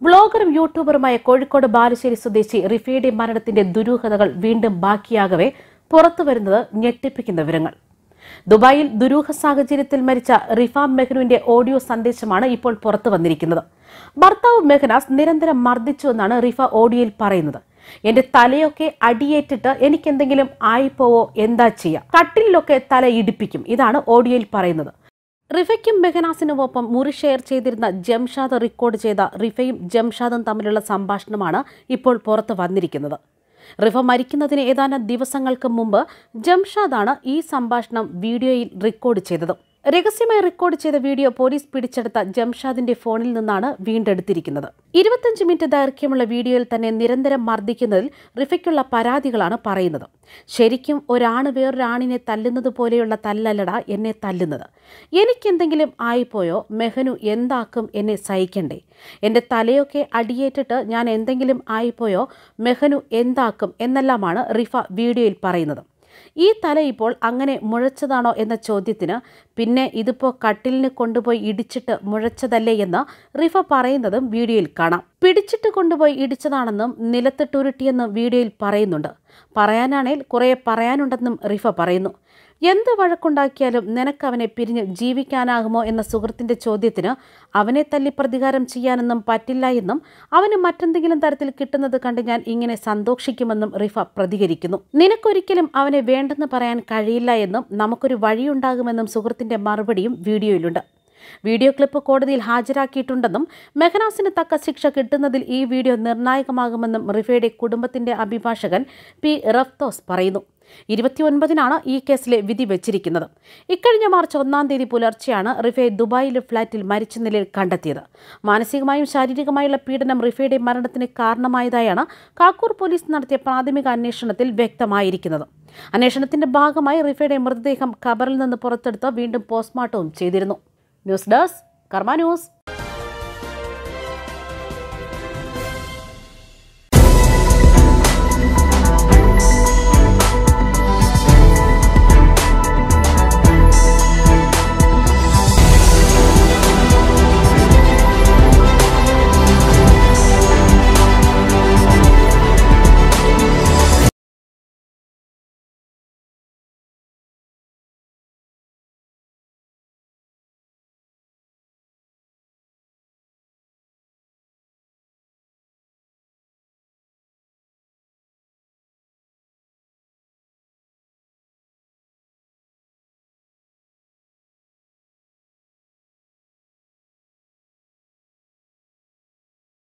വ്ളോഗറും യൂട്യൂബറുമായ കോഴിക്കോട് ബാലുശ്ശേരി സ്വദേശി റിഫയുടെ മരണത്തിന്റെ ദുരൂഹതകൾ വീണ്ടും ബാക്കിയാകവെ പുറത്തുവരുന്നത് ഞെട്ടിപ്പിക്കുന്ന വിവരങ്ങൾ ദുബായിൽ ദുരൂഹ സാഹചര്യത്തിൽ മരിച്ച റിഫ മെഹ്നുവിന്റെ ഓഡിയോ സന്ദേശമാണ് ഇപ്പോൾ പുറത്തു വന്നിരിക്കുന്നത് ഭർത്താവ് മെഹനാസ് നിരന്തരം മർദ്ദിച്ചുവെന്നാണ് റിഫ ഓഡിയോയിൽ പറയുന്നത് എന്റെ തലയൊക്കെ അടിയേറ്റിട്ട് എനിക്കെന്തെങ്കിലും ആയിപ്പോവോ എന്താ ചെയ്യാ കട്ടിലൊക്കെ തല ഇടിപ്പിക്കും ഇതാണ് ഓഡിയോയിൽ പറയുന്നത് റിഫയ്ക്കും മെഹനാസിനുമൊപ്പം മുറി ഷെയർ ചെയ്തിരുന്ന ജംഷാദ് റെക്കോർഡ് ചെയ്ത റിഫയും ജംഷാദും തമ്മിലുള്ള സംഭാഷണമാണ് ഇപ്പോൾ പുറത്ത് വന്നിരിക്കുന്നത് റിഫ മരിക്കുന്നതിന് ഏതാനും ദിവസങ്ങൾക്ക് മുമ്പ് ജംഷാദാണ് ഈ സംഭാഷണം വീഡിയോയിൽ റെക്കോർഡ് ചെയ്തത് രഹസ്യമായി റെക്കോർഡ് ചെയ്ത വീഡിയോ പോലീസ് പിടിച്ചെടുത്ത ജംഷാദിന്റെ ഫോണിൽ നിന്നാണ് വീണ്ടെടുത്തിരിക്കുന്നത് ഇരുപത്തഞ്ച് മിനിറ്റ് ദൈർഘ്യമുള്ള വീഡിയോയിൽ തന്നെ നിരന്തരം മർദ്ദിക്കുന്നതിൽ റിഫയ്ക്കുള്ള പരാതികളാണ് പറയുന്നത് ശരിക്കും ഒരാണ് വേറൊരാണിനെ തല്ലുന്നത് പോലെയുള്ള തല്ലല്ലട എന്നെ തല്ലുന്നത് എനിക്കെന്തെങ്കിലും ആയിപ്പോയോ മെഹനു എന്താക്കും എന്നെ സഹിക്കണ്ടേ എൻ്റെ തലയൊക്കെ അടിയേറ്റിട്ട് ഞാൻ എന്തെങ്കിലും ആയിപ്പോയോ മെഹനു എന്താക്കും എന്നെല്ലാമാണ് റിഫ വീഡിയോയിൽ പറയുന്നത് ഈ തല ഇപ്പോൾ അങ്ങനെ മുഴച്ചതാണോ എന്ന ചോദ്യത്തിന് പിന്നെ ഇതിപ്പോൾ കട്ടിലിന് കൊണ്ടുപോയി ഇടിച്ചിട്ട് മുഴച്ചതല്ലേ എന്ന് റിഫ പറയുന്നതും വീഡിയോയിൽ കാണാം പിടിച്ചിട്ട് കൊണ്ടുപോയി ഇടിച്ചതാണെന്നും നിലത്തിട്ടുരുട്ടിയെന്നും വീഡിയോയിൽ പറയുന്നുണ്ട് പറയാനാണേൽ കുറേ പറയാനുണ്ടെന്നും റിഫ പറയുന്നു എന്ത് വഴക്കുണ്ടാക്കിയാലും നിനക്ക് അവനെ പിരിഞ്ഞ് ജീവിക്കാനാകുമോ എന്ന സുഹൃത്തിന്റെ ചോദ്യത്തിന് അവനെ തല്ലി പ്രതികാരം ചെയ്യാനൊന്നും പറ്റില്ല എന്നും അവന് മറ്റെന്തെങ്കിലും തരത്തിൽ കിട്ടുന്നത് കണ്ട് ഞാൻ ഇങ്ങനെ സന്തോഷിക്കുമെന്നും റിഫ പ്രതികരിക്കുന്നു നിനക്കൊരിക്കലും അവനെ വേണ്ടെന്ന് പറയാൻ കഴിയില്ല എന്നും നമുക്കൊരു വഴിയുണ്ടാകുമെന്നും സുഹൃത്തിന്റെ മറുപടിയും വീഡിയോയിലുണ്ട് വീഡിയോ ക്ലിപ്പ് കോടതിയിൽ ഹാജരാക്കിയിട്ടുണ്ടെന്നും മെഹനാസിന് തക്ക ശിക്ഷ കിട്ടുന്നതിൽ ഈ വീഡിയോ നിർണായകമാകുമെന്നും റിഫയുടെ കുടുംബത്തിന്റെ അഭിഭാഷകൻ പി റഫ്തോസ് പറയുന്നു ഇരുപത്തിയൊൻപതിനാണ് ഈ കേസിലെ വിധി വെച്ചിരിക്കുന്നത് ഇക്കഴിഞ്ഞ മാർച്ച് ഒന്നാം തീയതി പുലർച്ചെയാണ് റിഫയെ ദുബായിലെ ഫ്ളാറ്റിൽ മരിച്ച നിലയിൽ കണ്ടെത്തിയത് മാനസികമായും ശാരീരികമായുള്ള പീഡനം റിഫയുടെ മരണത്തിന് കാരണമായതായാണ് കാക്കൂർ പോലീസ് നടത്തിയ പ്രാഥമിക അന്വേഷണത്തിൽ വ്യക്തമായിരിക്കുന്നത് അന്വേഷണത്തിന്റെ ഭാഗമായി റിഫയുടെ മൃതദേഹം ഖബറിൽ നിന്ന് പുറത്തെടുത്ത് വീണ്ടും പോസ്റ്റ്മോർട്ടവും ചെയ്തിരുന്നു ന്യൂസ് ഡെസ്ക് കർമ്മ ന്യൂസ്